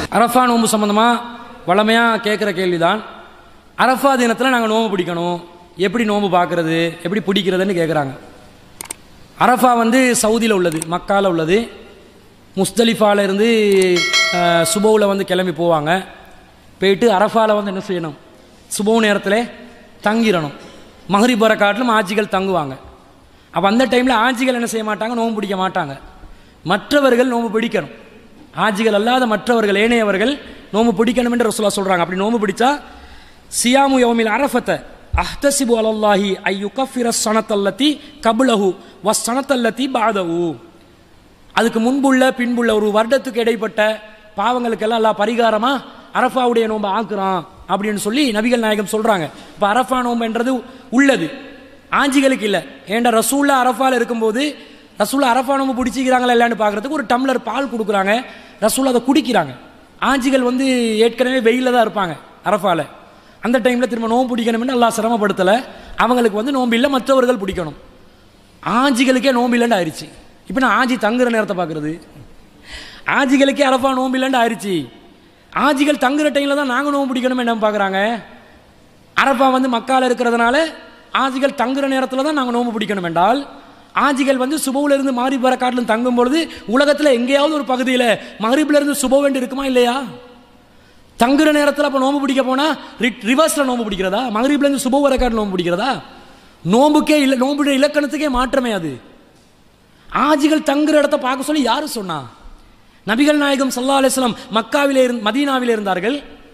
அரஃபா நோன்பு சம்மந்தமாக வளமையாக கேட்குற கேள்விதான் அரஃபா தினத்தில் நாங்கள் நோன்பு பிடிக்கணும் எப்படி நோன்பு பார்க்குறது எப்படி பிடிக்கிறதுன்னு கேட்குறாங்க அரஃபா வந்து சவுதியில் உள்ளது மக்கால உள்ளது முஸ்தலிஃபால இருந்து சுபோவில் வந்து கிளம்பி போவாங்க போயிட்டு அரஃபாவில் வந்து என்ன செய்யணும் சுபோ நேரத்தில் தங்கிடணும் மஹரிப் வர காட்டிலும் ஆட்சிகள் தங்குவாங்க அப்போ அந்த டைமில் ஆட்சிகள் என்ன செய்ய மாட்டாங்க நோன்பு பிடிக்க மாட்டாங்க மற்றவர்கள் நோன்பு பிடிக்கணும் ஆஜிகள் அல்லாத மற்றவர்கள் ஏனையவர்கள் நோன்பு பிடிக்கணும் என்று ரசூலா சொல்கிறாங்க அப்படி நோன்பு பிடிச்சா சியாமு யோமில் அரஃபத்தை அஹ்தசிபு அலல்லாஹி ஐயுகஃபிர சனத்தல்லத்தி கபுலஹு வஸ் சனத்தல்லத்தி பாதவு அதுக்கு முன்புள்ள பின்புள்ள ஒரு வருடத்துக்கு இடைப்பட்ட பாவங்களுக்கெல்லாம் எல்லாம் பரிகாரமா அரஃபாவுடைய நோன்பை ஆக்குறான் அப்படின்னு சொல்லி நபிகள் நாயகம் சொல்றாங்க இப்போ அரஃபா நோம்புன்றது உள்ளது ஆஞ்சிகளுக்கு இல்லை ஏன்டா ரசூல்லா அரஃபால இருக்கும்போது ரசூல்லா அரஃபா நோம்பு பிடிச்சிக்கிறாங்களா இல்லைன்னு பார்க்கறதுக்கு ஒரு டம்ளர் பால் கொடுக்குறாங்க ரசூல்லா அதை குடிக்கிறாங்க ஆஞ்சிகள் வந்து ஏற்கனவே வெயில தான் இருப்பாங்க அரஃபால அந்த டைமில் திரும்ப நோம்பு பிடிக்கணும்னு நல்லா சிரமப்படுத்தலை அவங்களுக்கு வந்து நோம்பு இல்லை மற்றவர்கள் பிடிக்கணும் ஆஞ்சிகளுக்கே நோம்பு இல்லைன்னு ஆயிடுச்சு இப்போ நான் ஆஞ்சி தங்குற நேரத்தை பார்க்குறது ஆஜிகளுக்கே அரஃபா நோம்பு இல்லைன்னு ஆயிடுச்சு ஆஜிகள் தங்குற டைமில் தான் நாங்கள் நோம்பு பிடிக்கணும் என்ன பார்க்குறாங்க அரஃபா வந்து மக்கால இருக்கிறதுனால ஆஜிகள் தங்குற நேரத்தில் தான் நாங்கள் நோம்பு பிடிக்கணும் என்றால் ஆஜிகள் வந்து சுபவுல இருந்து மாறி வர காட்டிலும் தங்கும் பொழுது உலகத்தில் எங்கேயாவது ஒரு பகுதியில் மகரிப்ல இருந்து சுப வேண்டி இருக்குமா இல்லையா தங்குற நேரத்தில் அப்போ நோம்பு பிடிக்க போனால் ரிவர்ஸில் நோம்பு பிடிக்கிறதா மகரிப்ல இருந்து சுப வர காட்டில் நோம்பு பிடிக்கிறதா நோம்புக்கே இல்லை நோம்புடைய இலக்கணத்துக்கே மாற்றமே அது ஆஜிகள் தங்குற இடத்த பார்க்க சொல்லி யாரு சொன்னா நபிகள் நாயகம் சல்லா அலிஸ்லாம் மக்காவிலே இருந்து மதீனாவிலே இருந்தார்கள்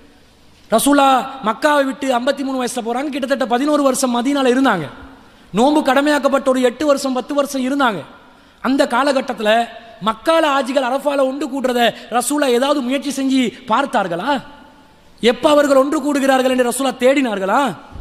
ரசூலா மக்காவை விட்டு ஐம்பத்தி மூணு வயசுல போறாங்க கிட்டத்தட்ட பதினோரு வருஷம் மதீனால இருந்தாங்க நோன்பு கடமையாக்கப்பட்ட ஒரு எட்டு வருஷம் பத்து வருஷம் இருந்தாங்க அந்த காலகட்டத்தில் மக்கால ஆஜிகள் அரஃபால ஒன்று கூடுறத ரசூலா ஏதாவது முயற்சி செஞ்சு பார்த்தார்களா எப்ப அவர்கள் ஒன்று கூடுகிறார்கள் என்று ரசூலா தேடினார்களா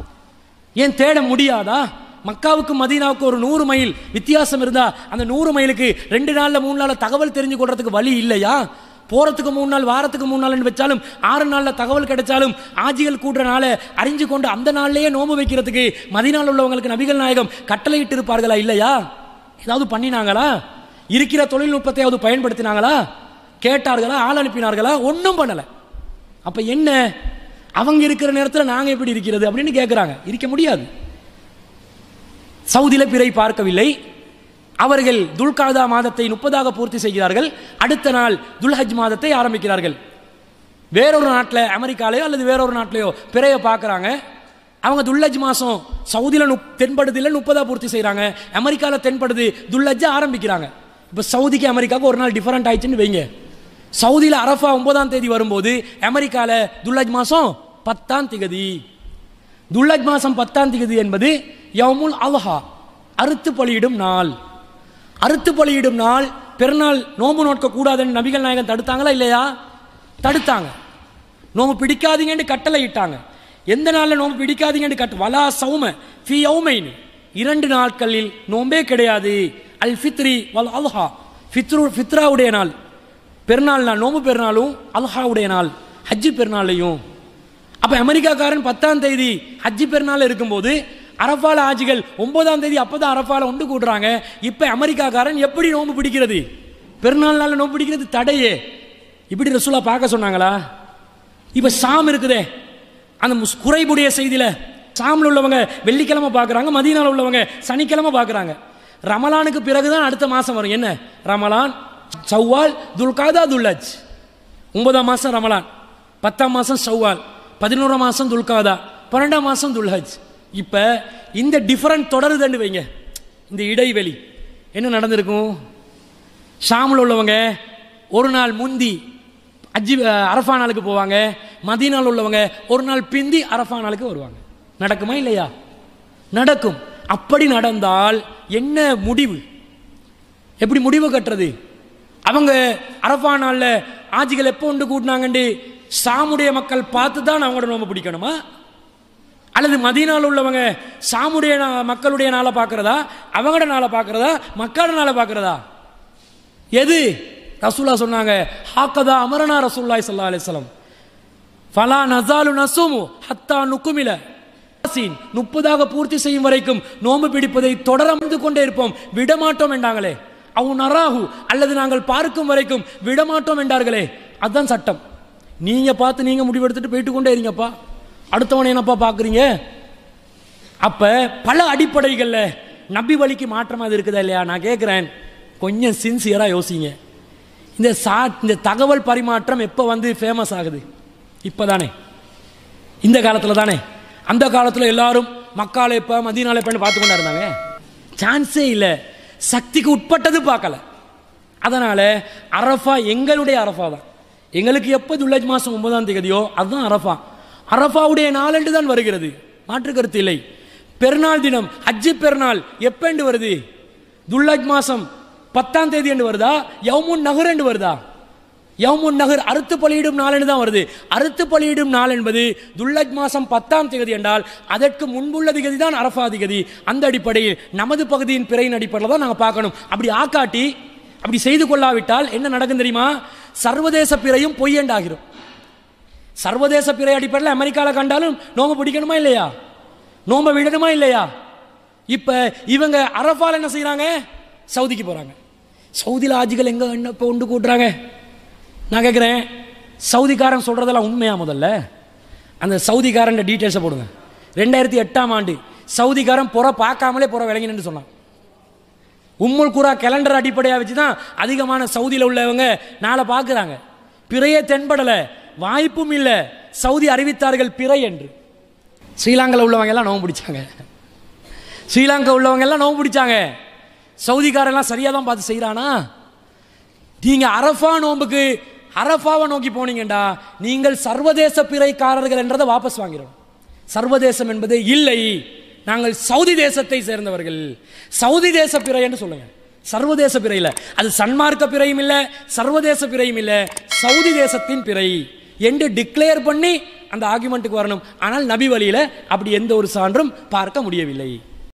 ஏன் தேட முடியாதா மக்காவுக்கு மதீனாவுக்கு ஒரு நூறு மைல் வித்தியாசம் இருந்தா அந்த நூறு மைலுக்கு ரெண்டு நாள்ல மூணு நாள்ல தகவல் தெரிஞ்சு கொள்றதுக்கு வழி இல்லையா போறதுக்கு மூணு நாள் வாரத்துக்கு மூணு நாள்னு வச்சாலும் ஆறு நாள்ல தகவல் கிடைச்சாலும் ஆஜிகள் கூடுற நாளை அறிஞ்சு கொண்டு அந்த நாள்லயே நோம்பு வைக்கிறதுக்கு மதிநாள் உள்ளவங்களுக்கு நபிகள் நாயகம் கட்டளையிட்டு இருப்பார்களா இல்லையா ஏதாவது பண்ணினாங்களா இருக்கிற தொழில்நுட்பத்தையாவது பயன்படுத்தினாங்களா கேட்டார்களா ஆள் அனுப்பினார்களா ஒன்றும் பண்ணல அப்ப என்ன அவங்க இருக்கிற நேரத்தில் நாங்க எப்படி இருக்கிறது அப்படின்னு கேட்குறாங்க இருக்க முடியாது சவுதியில் பிறை பார்க்கவில்லை அவர்கள் துல்காதா மாதத்தை முப்பதாக பூர்த்தி செய்கிறார்கள் அடுத்த நாள் துல்ஹஜ் மாதத்தை ஆரம்பிக்கிறார்கள் வேறொரு நாட்டில் அமெரிக்காலேயோ அல்லது வேறொரு நாட்டிலையோ பிறையை பார்க்குறாங்க அவங்க துல்லஜ் மாதம் சவுதியில் நுப் தென்படுதில் முப்பதா பூர்த்தி செய்கிறாங்க அமெரிக்காவில் தென்படுது துல்லஜ்ஜை ஆரம்பிக்கிறாங்க இப்போ சவுதிக்கு அமெரிக்காவுக்கு ஒரு நாள் டிஃபரெண்ட் ஆயிடுச்சுன்னு வைங்க சவுதியில் அரஃபா ஒன்பதாம் தேதி வரும்போது அமெரிக்காவில் துல்லஜ் மாதம் பத்தாம் திகதி துல்லஜ் மாதம் பத்தாம் திகதி என்பது யவுமுல் அல்ஹா அறுத்து பலியிடும் நாள் அறுத்து பலியிடும் நாள் பெருநாள் நோன்பு நோட்க கூடாதுன்னு நபிகள் நாயகன் தடுத்தாங்களா இல்லையா தடுத்தாங்க நோம்பு பிடிக்காதீங்கன்னு கட்டளை இட்டாங்க எந்த நாளில் நோம்பு பிடிக்காதீங்கன்னு கட்டு வலா சௌம ஃபி யௌமைன் இரண்டு நாட்களில் நோம்பே கிடையாது அல் ஃபித்ரி வல் அல்ஹா ஃபித்ரு ஃபித்ராவுடைய நாள் பெருநாள் நாள் நோம்பு பெருநாளும் அல்ஹாவுடைய நாள் ஹஜ்ஜி பெருநாளையும் அப்போ அமெரிக்காக்காரன் பத்தாம் தேதி ஹஜ்ஜி பெருநாள் இருக்கும்போது அரஃபால ஆஜிகள் ஒன்பதாம் தேதி அப்பதான் அரஃபால ஒன்று கூடுறாங்க இப்போ அமெரிக்காக்காரன் எப்படி நோம்பு பிடிக்கிறது பெருநாள் நாளில் நோம்பு பிடிக்கிறது தடையே இப்படி ரசூலா பார்க்க சொன்னாங்களா இப்போ சாம் இருக்குதே அந்த முஸ்- குறைபுடைய செய்தியில் சாமில் உள்ளவங்க வெள்ளிக்கிழமை பார்க்குறாங்க மதியனால உள்ளவங்க சனிக்கிழமை பார்க்குறாங்க ரமலானுக்கு பிறகுதான் அடுத்த மாதம் வரும் என்ன ரமலான் சவ்வால் துல்காதா துல்லஜ் ஒன்பதாம் மாதம் ரமலான் பத்தாம் மாதம் சவ்வால் பதினோராம் மாதம் துல்காதா பன்னெண்டாம் மாதம் துல்ஹஜ் இப்போ இந்த டிஃபரண்ட் தொடருதுன்னு வைங்க இந்த இடைவெளி என்ன நடந்திருக்கும் ஷாமில் உள்ளவங்க ஒரு நாள் முந்தி அஜி அரஃபா நாளுக்கு போவாங்க மதியனால் உள்ளவங்க ஒரு நாள் பிந்தி அரஃபா நாளுக்கு வருவாங்க நடக்குமா இல்லையா நடக்கும் அப்படி நடந்தால் என்ன முடிவு எப்படி முடிவு கட்டுறது அவங்க அரஃபா நாளில் ஆஜிகள் எப்போ ஒன்று கூட்டினாங்கண்டு சாமுடைய மக்கள் பார்த்து தான் அவங்களோட நோம்பு பிடிக்கணுமா அல்லது மதியனால் உள்ளவங்க சாமுடைய நா- மக்களுடைய நாளை பார்க்கறதா அவங்களோட நாளை பார்க்கறதா மக்களோட நாளை பார்க்கறதா எது ரசூலா சொன்னாங்க ஹாக்கதா அமரனா ரசூல்லாய் சல்லா அலிஸ்லாம் ஃபலா நசாலு நசுமு ஹத்தா நுக்குமில யாசீன் முப்பதாக பூர்த்தி செய்யும் வரைக்கும் நோன்பு பிடிப்பதை தொடர்ந்து கொண்டே இருப்போம் விடமாட்டோம் என்றாங்களே அவு நராகு அல்லது நாங்கள் பார்க்கும் வரைக்கும் விடமாட்டோம் என்றார்களே அதுதான் சட்டம் நீங்கள் பார்த்து நீங்கள் முடிவெடுத்துட்டு போயிட்டு கொண்டே இருங்கப்பா அடுத்தவனை என்னப்பா பார்க்குறீங்க அப்போ பல அடிப்படைகளில் நபி வழிக்கு மாற்றமாக அது இருக்குதா இல்லையா நான் கேட்குறேன் கொஞ்சம் சின்சியராக யோசிங்க இந்த சா இந்த தகவல் பரிமாற்றம் எப்போ வந்து ஃபேமஸ் ஆகுது இப்போ தானே இந்த காலத்தில் தானே அந்த காலத்தில் எல்லாரும் மக்கால எப்போ மதியனால எப்போன்னு பார்த்து கொண்டா இருந்தாங்க சான்ஸே இல்லை சக்திக்கு உட்பட்டது பார்க்கல அதனால் அரஃபா எங்களுடைய அரஃபா தான் எங்களுக்கு எப்போ துல்லஜ் மாதம் ஒன்பதாம் தேதியோ அதுதான் அரஃபா அரஃபாவுடைய நாளன்று தான் வருகிறது மாற்று கருத்து இல்லை பெருநாள் தினம் ஹஜ்ஜு பெருநாள் எப்பண்டு வருது துல்லஜ் மாதம் பத்தாம் தேதி என்று வருதா யவுமுன் நகர் என்று வருதா யவுமுன் நகர் அறுத்து பலியிடும் நாள் என்று தான் வருது அறுத்து பலியிடும் நாள் என்பது துல்லஜ் மாதம் பத்தாம் தேதி என்றால் அதற்கு முன்புள்ள திகதி தான் அரஃபா திகதி அந்த அடிப்படையில் நமது பகுதியின் பிறையின் அடிப்படையில் தான் நாங்கள் பார்க்கணும் அப்படி ஆக்காட்டி அப்படி செய்து கொள்ளாவிட்டால் என்ன நடக்கும் தெரியுமா சர்வதேச பிறையும் பொய்யண்டாகிரும் சர்வதேச பிறை அடிப்படையில் அமெரிக்காவில் கண்டாலும் நோம்பு பிடிக்கணுமா இல்லையா நோம்பை விடணுமா இல்லையா இப்போ இவங்க அரஃபால் என்ன செய்கிறாங்க சவுதிக்கு போகிறாங்க சவுதியில் ஆஜிகள் எங்கே என்ன இப்போ உண்டு கூட்டுறாங்க நான் கேட்குறேன் சவுதிக்காரன் சொல்கிறதெல்லாம் உண்மையா முதல்ல அந்த சவுதிக்காரன் டீட்டெயில்ஸை போடுங்க ரெண்டாயிரத்தி எட்டாம் ஆண்டு சவுதிக்காரன் புற பார்க்காமலே புற விளங்கினு சொன்னான் உம்முல் குரா கேலண்டர் அடிப்படையாக வச்சு தான் அதிகமான சவுதியில் உள்ளவங்க நாளை பார்க்குறாங்க பிறையே தென்படலை வாய்ப்பும் இல்லை சவுதி அறிவித்தார்கள் பிறை என்று ஸ்ரீலங்காவில் உள்ளவங்க எல்லாம் நோவு பிடிச்சாங்க ஸ்ரீலங்கா உள்ளவங்க எல்லாம் நோவு பிடிச்சாங்க சவுதிக்காரெல்லாம் சரியாக தான் பார்த்து செய்கிறானா நீங்கள் அரஃபா நோம்புக்கு அரஃபாவை நோக்கி போனீங்கண்டா நீங்கள் சர்வதேச பிறைக்காரர்கள் என்றதை வாபஸ் வாங்கிறோம் சர்வதேசம் என்பது இல்லை நாங்கள் சவுதி தேசத்தை சேர்ந்தவர்கள் சவுதி தேச பிறை என்று சொல்லுங்க சர்வதேச பிறை இல்லை அது சன்மார்க்க பிறையும் இல்லை சர்வதேச பிறையும் இல்லை சவுதி தேசத்தின் பிறை என்று டிக்ளேர் பண்ணி அந்த ஆர்குமெண்ட்டுக்கு வரணும் ஆனால் நபி வழியில் அப்படி எந்த ஒரு சான்றும் பார்க்க முடியவில்லை